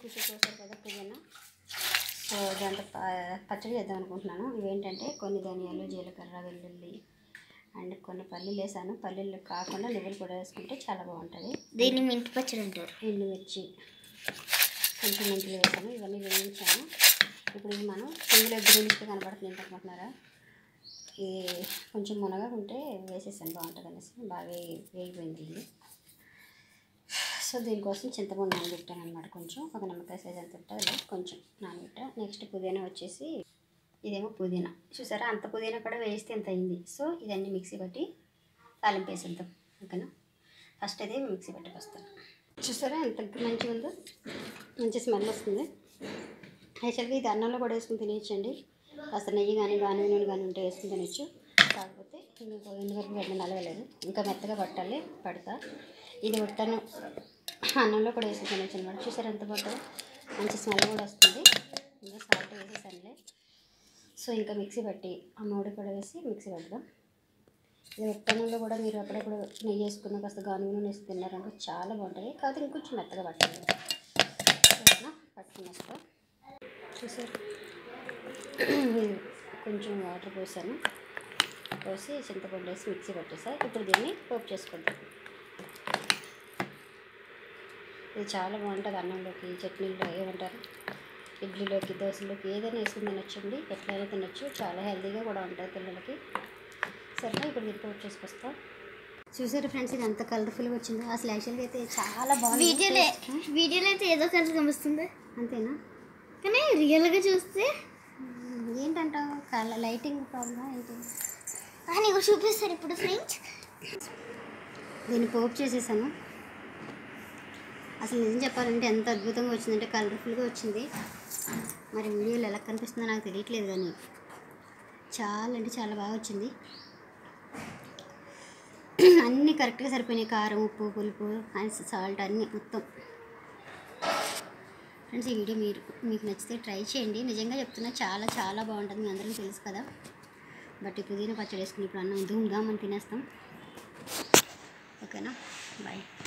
చూసారు కదా పుదీనా సో దాంట్లో ప- పచ్చడి చేద్దాం అనుకుంటున్నాను ఇవేంటంటే కొన్ని ధనియాలు జీలకర్ర వెల్లుల్లి అండ్ కొన్ని పల్లీలు వేసాను పల్లీలు కాకుండా నువ్వులు కూడా వేసుకుంటే చాలా బాగుంటుంది దీన్ని మింటి పచ్చడి అంటారు ఎండుమిర్చి కొంచెం మెంతులు వేసాను ఇవన్నీ వేయించాను ఇప్పుడు ఇది మనం ఇందులో గ్రీన్స్గా కనబడుతుంది ఏంటనుకుంటున్నారా ఇది కొంచెం మునగా ఉంటే వేసేసాను బాగుంటుంది అనేసి బాగా వే- వేగిపోయింది ఇది సో దీనికోసం చింతపండు నానబెట్టాను అనమాట కొంచెం ఒక నిమ్మకాయ సైజ్ అంత ఉంటుంది కొంచెం నానబెట్టా నెక్స్ట్ పుదీనా వచ్చేసి ఇదేమో పుదీనా చూసారా అంత పుదీనా కూడా వేస్తే ఎంత అయింది సో ఇదన్నీ మిక్సీ పట్టి తాలింపు వేసేద్దాం ఓకేనా ఫస్ట్ అయితే మిక్సీ పట్టి వస్తాను చూసారా ఎంత మంచిగా ఉందో మంచి స్మెల్ వస్తుంది యాక్చువల్గా ఇది అన్నంలో కూడా వేసుకుని తినేయచ్చండి కాస్త నెయ్యి కానీ గాని నూనె కానీ ఉంటే వేసుకుని తినచ్చు కాకపోతే ఇంకో ఇంతవరకు వెంటనే నలగలేదు ఇంకా మెత్తగా పట్టాలి పడతా ఇది ఉడతాను అన్నంలో కూడా వేసుకుని తినచ్చు అనమాట చూసారా ఎంత పడుతుందో మంచి స్మెల్ కూడా వస్తుంది ఇంకా సాల్ట్ వేసేసానులే సో ఇంకా మిక్సీ పట్టి ఆ మూడు కూడా వేసి మిక్సీ పడదాం ఇది ఉత్తనంలో కూడా మీరు అప్పుడప్పుడు నెయ్యి వేసుకున్న కాస్త గాను నూనె వేసి తిన్నారనుకో చాలా బాగుంటుంది కాకపోతే ఇంకొంచెం మెత్తగా పట్టాలి ఓకేనా పట్టుకునేస్తా చూసారు కొంచెం వాటర్ పోసాను పోసి చింతపండు వేసి మిక్సీ పట్టేసా ఇప్పుడు దీన్ని పోపు చేసుకుందాం ఇది చాలా బాగుంటుంది అన్నంలోకి చట్నీలో ఏమంటారు ఇడ్లీలోకి దోశలోకి ఏదైనా వేసుకుని తినొచ్చండి ఎట్లయినా తినొచ్చు చాలా హెల్తీగా కూడా ఉంటుంది పిల్లలకి సరే ఇప్పుడు మీరు పోపు చేసుకొస్తా చూసారు ఫ్రెండ్స్ ఇది ఎంత కలర్ఫుల్గా వచ్చిందో అసలు యాక్చువల్గా అయితే చాలా బాగుంది వీడియోలో వీడియోలో అయితే ఏదో కలర్ కనిపిస్తుంది అంతేనా కానీ రియల్గా చూస్తే మ్మ్. ఏంటంటావు కలర్ లైటింగ్ ప్రాబ్లమా ఏంటి ఆ, నీకు చూపిస్తారు ఇప్పుడు ఫ్రెండ్స్ దీన్ని పోపు చేసేసాను అసలు నిజం చెప్పాలంటే ఎంత అద్భుతంగా వచ్చిందంటే కలర్ఫుల్గా వచ్చింది మరి వీడియోలో ఎలా కనిపిస్తుందో నాకు తెలియట్లేదు కానీ చాలా అంటే చాలా బాగా వచ్చింది అన్నీ కరెక్ట్గా సరిపోయినాయి కారం ఉప్పు పులుపు అండ్ సాల్ట్ అన్నీ మొత్తం ఫ్రెండ్స్ ఈ వీడియో మీరు మీకు నచ్చితే ట్రై చేయండి నిజంగా చెప్తున్నా చాలా చాలా బాగుంటుంది మీ అందరికీ తెలుసు కదా బట్ ఈ పుదీనా పచ్చడి వేసుకుని ఇప్పుడు అన్నం ధూమ్ ధామ్ అని తినేస్తాం ఓకేనా బాయ్